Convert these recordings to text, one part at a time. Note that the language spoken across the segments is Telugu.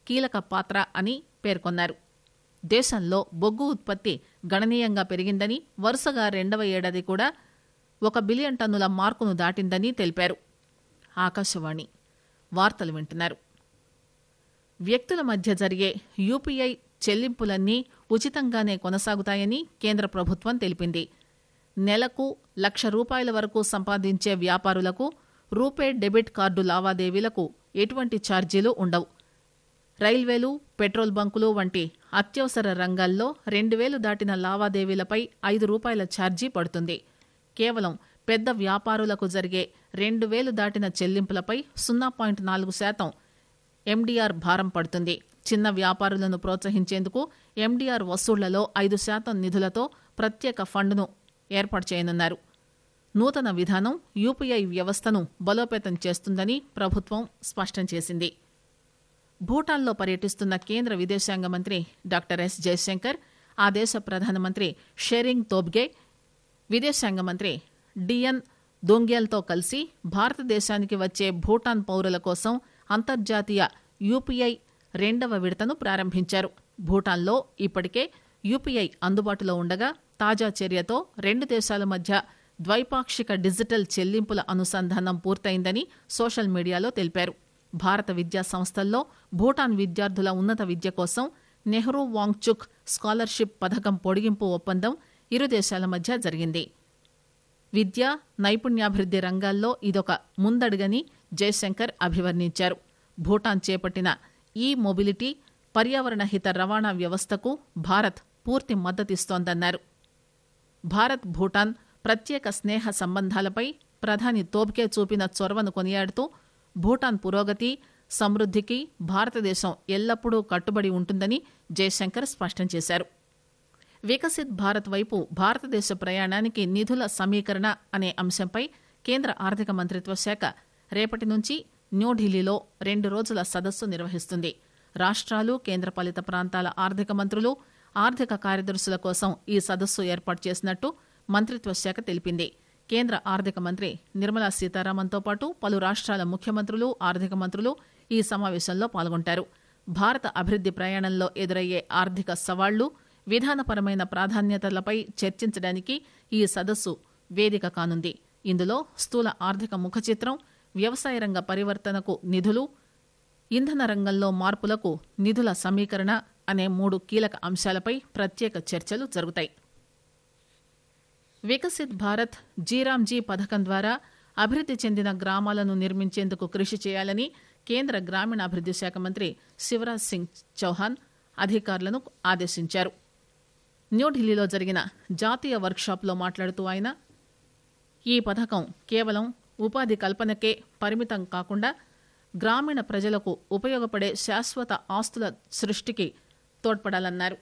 కీలక పాత్ర అని పేర్కొన్నారు దేశంలో బొగ్గు ఉత్పత్తి గణనీయంగా పెరిగిందని వరుసగా రెండవ ఏడాది కూడా ఒక బిలియన్ టన్నుల మార్కును దాటిందని తెలిపారు ఆకాశవాణి వార్తలు వింటున్నారు వ్యక్తుల మధ్య జరిగే యూపీఐ చెల్లింపులన్నీ ఉచితంగానే కొనసాగుతాయని కేంద్ర ప్రభుత్వం తెలిపింది నెలకు లక్ష రూపాయల వరకు సంపాదించే వ్యాపారులకు రూపే డెబిట్ కార్డు లావాదేవీలకు ఎటువంటి ఛార్జీలు ఉండవు రైల్వేలు పెట్రోల్ బంకులు వంటి అత్యవసర రంగాల్లో రెండు వేలు దాటిన లావాదేవీలపై ఐదు రూపాయల ఛార్జీ పడుతుంది కేవలం పెద్ద వ్యాపారులకు జరిగే రెండు వేలు దాటిన చెల్లింపులపై సున్నా పాయింట్ నాలుగు శాతం ఎండీఆర్ భారం పడుతుంది చిన్న వ్యాపారులను ప్రోత్సహించేందుకు ఎండీఆర్ వసూళ్లలో ఐదు శాతం నిధులతో ప్రత్యేక ఫండ్ను ఏర్పాటు చేయనున్నారు నూతన విధానం యూపీఐ వ్యవస్థను బలోపేతం చేస్తుందని ప్రభుత్వం స్పష్టం చేసింది భూటాన్లో పర్యటిస్తున్న కేంద్ర విదేశాంగ మంత్రి డాక్టర్ ఎస్ జయశంకర్ ఆ దేశ ప్రధానమంత్రి షెరింగ్ తోబ్గే విదేశాంగ మంత్రి డిఎన్ దొంగ్యాల్తో కలిసి భారతదేశానికి వచ్చే భూటాన్ పౌరుల కోసం అంతర్జాతీయ యూపీఐ రెండవ విడతను ప్రారంభించారు భూటాన్లో ఇప్పటికే యూపీఐ అందుబాటులో ఉండగా తాజా చర్యతో రెండు దేశాల మధ్య ద్వైపాక్షిక డిజిటల్ చెల్లింపుల అనుసంధానం పూర్తయిందని సోషల్ మీడియాలో తెలిపారు భారత విద్యా సంస్థల్లో భూటాన్ విద్యార్థుల ఉన్నత విద్య కోసం నెహ్రూ వాంగ్చుక్ స్కాలర్షిప్ పథకం పొడిగింపు ఒప్పందం ఇరు దేశాల మధ్య జరిగింది విద్య నైపుణ్యాభివృద్ది రంగాల్లో ఇదొక ముందడుగని జయశంకర్ అభివర్ణించారు భూటాన్ చేపట్టిన ఈ మొబిలిటీ పర్యావరణ హిత రవాణా వ్యవస్థకు భారత్ పూర్తి మద్దతిస్తోందన్నారు భారత్ భూటాన్ ప్రత్యేక స్నేహ సంబంధాలపై ప్రధాని తోబ్కే చూపిన చొరవను కొనియాడుతూ భూటాన్ పురోగతి సమృద్దికి భారతదేశం ఎల్లప్పుడూ కట్టుబడి ఉంటుందని జయశంకర్ స్పష్టం చేశారు వికసిత్ భారత్ వైపు భారతదేశ ప్రయాణానికి నిధుల సమీకరణ అనే అంశంపై కేంద్ర ఆర్థిక మంత్రిత్వ శాఖ రేపటి నుంచి న్యూఢిల్లీలో రెండు రోజుల సదస్సు నిర్వహిస్తుంది రాష్ట్రాలు కేంద్రపాలిత ప్రాంతాల ఆర్థిక మంత్రులు ఆర్థిక కార్యదర్శుల కోసం ఈ సదస్సు ఏర్పాటు చేసినట్టు మంత్రిత్వ శాఖ తెలిపింది కేంద్ర ఆర్థిక మంత్రి నిర్మలా సీతారామన్తో పాటు పలు రాష్ట్రాల ముఖ్యమంత్రులు ఆర్థిక మంత్రులు ఈ సమావేశంలో పాల్గొంటారు భారత అభివృద్ది ప్రయాణంలో ఎదురయ్యే ఆర్థిక సవాళ్లు విధానపరమైన ప్రాధాన్యతలపై చర్చించడానికి ఈ సదస్సు వేదిక కానుంది ఇందులో స్థూల ఆర్థిక ముఖచిత్రం వ్యవసాయ రంగ పరివర్తనకు నిధులు ఇంధన రంగంలో మార్పులకు నిధుల సమీకరణ అనే మూడు కీలక అంశాలపై ప్రత్యేక చర్చలు జరుగుతాయి వికసిత్ భారత్ జీరామ్జీ పథకం ద్వారా అభివృద్ది చెందిన గ్రామాలను నిర్మించేందుకు కృషి చేయాలని కేంద్ర గ్రామీణాభివృద్ది శాఖ మంత్రి శివరాజ్ సింగ్ చౌహాన్ అధికారులను ఆదేశించారు న్యూఢిల్లీలో జరిగిన జాతీయ వర్క్షాప్లో మాట్లాడుతూ ఆయన ఈ పథకం కేవలం ఉపాధి కల్పనకే పరిమితం కాకుండా గ్రామీణ ప్రజలకు ఉపయోగపడే శాశ్వత ఆస్తుల సృష్టికి తోడ్పడాలన్నారు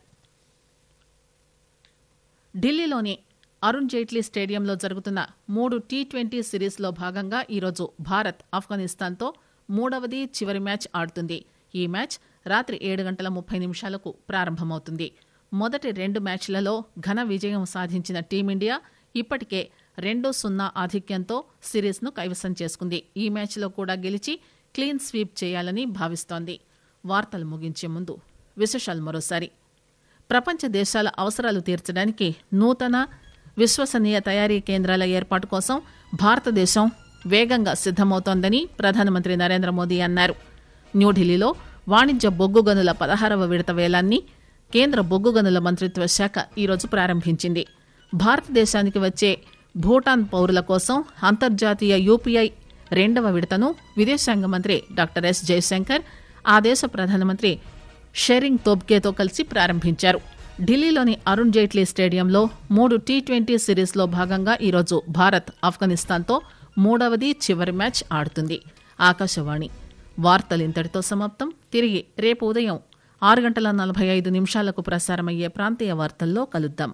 ఢిల్లీలోని అరుణ్ జైట్లీ స్టేడియంలో జరుగుతున్న మూడు టీ ట్వంటీ సిరీస్లో భాగంగా ఈరోజు భారత్ ఆఫ్ఘనిస్తాన్తో మూడవది చివరి మ్యాచ్ ఆడుతుంది ఈ మ్యాచ్ రాత్రి ఏడు గంటల ముప్పై నిమిషాలకు ప్రారంభమవుతుంది మొదటి రెండు మ్యాచ్లలో ఘన విజయం సాధించిన టీమిండియా ఇప్పటికే రెండు సున్నా ఆధిక్యంతో సిరీస్ను కైవసం చేసుకుంది ఈ మ్యాచ్లో కూడా గెలిచి క్లీన్ స్వీప్ చేయాలని భావిస్తోంది వార్తలు ముగించే ముందు విశేషాలు మరోసారి ప్రపంచ దేశాల అవసరాలు తీర్చడానికి నూతన విశ్వసనీయ తయారీ కేంద్రాల ఏర్పాటు కోసం భారతదేశం వేగంగా సిద్దమవుతోందని ప్రధానమంత్రి నరేంద్ర మోదీ అన్నారు న్యూఢిల్లీలో వాణిజ్య బొగ్గు గనుల పదహారవ విడత వేలాన్ని కేంద్ర బొగ్గు గనుల మంత్రిత్వ శాఖ ఈరోజు ప్రారంభించింది భారతదేశానికి వచ్చే భూటాన్ పౌరుల కోసం అంతర్జాతీయ యూపీఐ రెండవ విడతను విదేశాంగ మంత్రి డాక్టర్ ఎస్ జయశంకర్ ఆ దేశ ప్రధానమంత్రి షెరింగ్ తోబ్కేతో కలిసి ప్రారంభించారు ఢిల్లీలోని అరుణ్ జైట్లీ స్టేడియంలో మూడు టీ ట్వంటీ సిరీస్లో భాగంగా ఈరోజు భారత్ ఆఫ్ఘనిస్తాన్తో మూడవది చివరి మ్యాచ్ ఆడుతుంది ఆకాశవాణి వార్తలు ఇంతటితో సమాప్తం తిరిగి రేపు ఉదయం ఆరు గంటల నలభై ఐదు నిమిషాలకు ప్రసారమయ్యే ప్రాంతీయ వార్తల్లో కలుద్దాం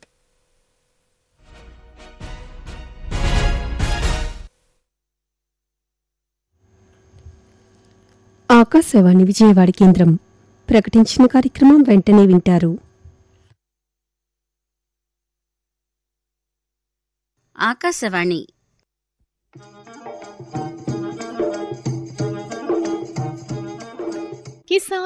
ఆకాశవాణి విజయవాడ కేంద్రం ప్రకటించిన కార్యక్రమం వెంటనే వింటారు ఆకాశవాణి కిసాన్